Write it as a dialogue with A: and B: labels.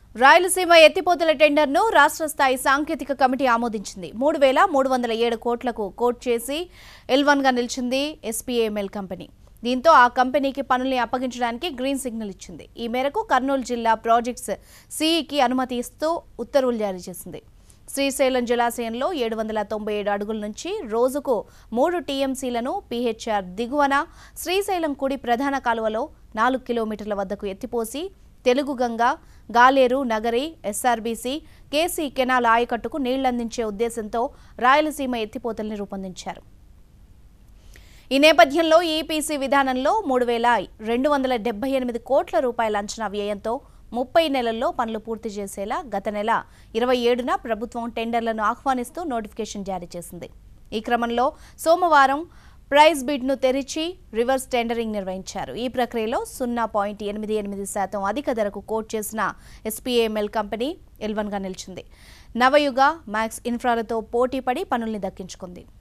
A: రాయలసీమ ఎత్తిపోతల టెండర్ను రాష్ట్ర స్థాయి సాంకేతిక కమిటీ ఆమోదించింది మూడు వేల మూడు వందల ఏడు కోట్లకు కోట్ చేసి ఎల్వన్గా నిలిచింది ఎస్పీఏఎంఎల్ కంపెనీ దీంతో ఆ కంపెనీకి పనుల్ని అప్పగించడానికి గ్రీన్ సిగ్నల్ ఇచ్చింది ఈ మేరకు కర్నూలు జిల్లా ప్రాజెక్ట్స్ సిఈకి అనుమతి ఇస్తూ ఉత్తర్వులు జారీ చేసింది శ్రీశైలం జలాశయంలో ఏడు వందల తొంభై ఏడు అడుగుల నుంచి రోజుకు మూడు టీఎంసీలను పీహెచ్ఆర్ దిగువన శ్రీశైలం కుడి ప్రధాన కాలువలో నాలుగు కిలోమీటర్ల వద్దకు ఎత్తిపోసి Telugu Ganga Galeru Nagari SRBC KC canal ఆయకట్టుకు నీళ్లందించే ఉద్దేశంతో రాయలసీమ ఎత్తిపోతల్ని రూపొందించారు ఈ నేపథ్యంలో ఈపీసీ విధానంలో మూడు వేల రెండు వందల డెబ్బై ఎనిమిది కోట్ల రూపాయల అంచనా వ్యయంతో ముప్పై నెలల్లో పనులు పూర్తి చేసేలా గత నెల ఇరవై ఏడున ప్రభుత్వం టెండర్లను ఆహ్వానిస్తూ నోటిఫికేషన్ జారీ చేసింది ఈ క్రమంలో సోమవారం ప్రైజ్ బిడ్ను తెరిచి రివర్స్ టెండరింగ్ నిర్వహించారు ఈ ప్రక్రియలో సున్నా పాయింట్ ఎనిమిది ఎనిమిది శాతం అధిక ధరకు కోట్ చేసిన ఎస్పీఏఎంఎల్ కంపెనీ ఎల్వన్గా నిలిచింది నవయుగ మ్యాక్స్ ఇన్ఫ్రాలతో పోటీపడి పనుల్ని దక్కించుకుంది